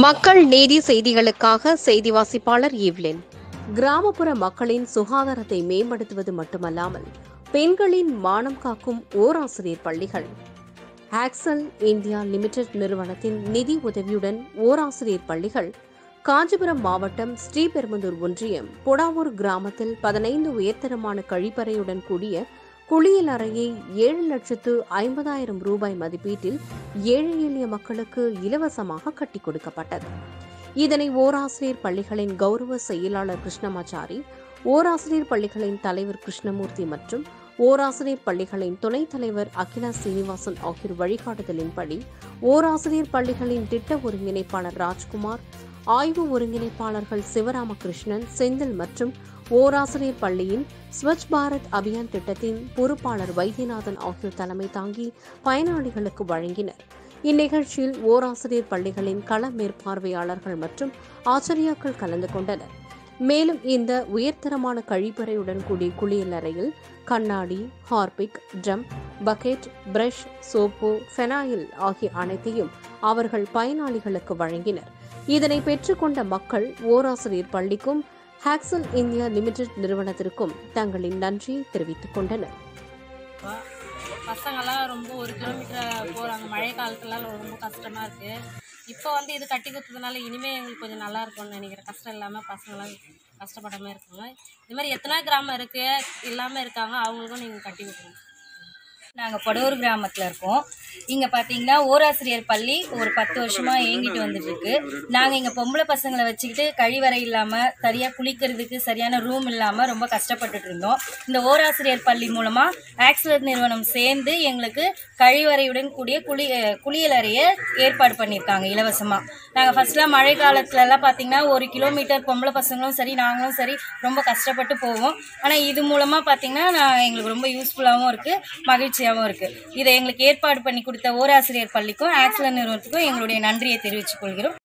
மக்கள் நீதி செய்திகளுக்காக செய்தி வாசிப்பாளர் ஈவ்லின் கிராமப்புற மக்களின் சுகாதாரத்தை மேம்படுத்துவது மட்டுமல்லாமல் பெண்களின் மானம் காக்கும் ஓராசிரியர் பள்ளிகள் ஆக்சல் இந்தியா லிமிடெட் நிறுவனத்தின் நிதி உதவியுடன் ஓராசிரியர் பள்ளிகள் காஞ்சிபுரம் மாவட்டம் ஸ்ரீபெரும்புதூர் ஒன்றியம் பொடாவூர் கிராமத்தில் பதினைந்து உயர்தரமான கழிப்பறையுடன் கூடிய குளியல் அறையை ஏழு லட்சத்து ஐம்பதாயிரம் ரூபாய் மதிப்பீட்டில் ஏழை எளிய மக்களுக்கு இலவசமாக கட்டிக் கொடுக்கப்பட்டது இதனை ஓராசிரியர் பள்ளிகளின் கௌரவ செயலாளர் கிருஷ்ணமாச்சாரி ஓராசிரியர் பள்ளிகளின் தலைவர் கிருஷ்ணமூர்த்தி மற்றும் ஓராசிரியர் பள்ளிகளின் துணைத் தலைவர் அகிலா சீனிவாசன் ஆகியோர் வழிகாட்டுதலின்படி ஓராசிரியர் பள்ளிகளின் திட்ட ஒருங்கிணைப்பாளர் ராஜ்குமார் ஆய்வு ஒருங்கிணைப்பாளர்கள் சிவராமகிருஷ்ணன் செந்தில் மற்றும் ஓராசிரியர் பள்ளியின் ஸ்வச் பாரத் அபியான் திட்டத்தின் பொறுப்பாளர் வைத்தியநாதன் ஆகியோர் தலைமை தாங்கி பயனாளிகளுக்கு வழங்கினர் இந்நிகழ்ச்சியில் ஓராசிரியர் பள்ளிகளின் கள மேற்பார்வையாளர்கள் மற்றும் ஆச்சரியாக்கள் கலந்து கொண்டனர் மேலும் இந்த உயர்தரமான கழிப்பறையுடன் கூடிய குளியல் அறையில் கண்ணாடி Harpic drum bucket brush soap phenyl ஆகிய அனைத்தையும் அவர்கள் பயனாளிகளுக்கு வழங்கினர் இதனை பெற்றுக்கொண்ட மக்கள் ஓராசிரியர் பள்ளிக்கும் ஹாக்சல் இந்தியா லிமிடெட் நிறுவனத்திற்கும் தங்களின் நன்றியை தெரிவித்துக் கொண்டனர் பசங்கள்லாம் ரொம்ப ஒரு கிலோமீட்டர் போகிறாங்க மழை காலத்துலலாம் ரொம்ப கஷ்டமாக இருக்குது இப்போ வந்து இது கட்டி கொடுத்ததுனால இனிமேல் எங்களுக்கு கொஞ்சம் நல்லா இருக்கும்னு நினைக்கிறேன் கஷ்டம் இல்லாமல் பசங்களாம் கஷ்டப்படாமல் இருக்காங்க இது மாதிரி எத்தனை கிராமம் இருக்குது இல்லாமல் இருக்காங்க அவங்களுக்கும் நீங்கள் கட்டி கொடுக்கணும் நாங்கள் பொடவூர் கிராமத்தில் இருக்கோம் இங்கே பார்த்தீங்கன்னா ஓராசிரியர் பள்ளி ஒரு பத்து வருஷமாக இயங்கிட்டு வந்துட்டு இருக்கு நாங்கள் இங்கே பொம்பளை பசங்களை வச்சுக்கிட்டு கழிவறை இல்லாமல் சரியாக குளிக்கிறதுக்கு சரியான ரூம் இல்லாமல் ரொம்ப கஷ்டப்பட்டுட்டு இருந்தோம் இந்த ஓராசிரியர் பள்ளி மூலமாக ஆக்சிலர் நிறுவனம் சேர்ந்து எங்களுக்கு கழிவறையுடன் கூடிய குளி அஹ் குளியல் அறையை ஏற்பாடு பண்ணியிருக்காங்க இலவசமாக நாங்கள் ஃபர்ஸ்ட்லாம் மழை காலத்துலலாம் பார்த்தீங்கன்னா ஒரு கிலோமீட்டர் பொம்பளை பசங்களும் சரி நாங்களும் சரி ரொம்ப கஷ்டப்பட்டு போவோம் ஆனால் இது மூலமாக பார்த்தீங்கன்னா நான் எங்களுக்கு ரொம்ப யூஸ்ஃபுல்லாகவும் இருக்குது மகிழ்ச்சியாகவும் இருக்குது இதை எங்களுக்கு ஏற்பாடு பண்ணி கொடுத்த ஓராசிரியர் பள்ளிக்கும் ஆக்சிலர் நிறுவனத்துக்கும் எங்களுடைய நன்றியை தெரிவித்துக் கொள்கிறோம்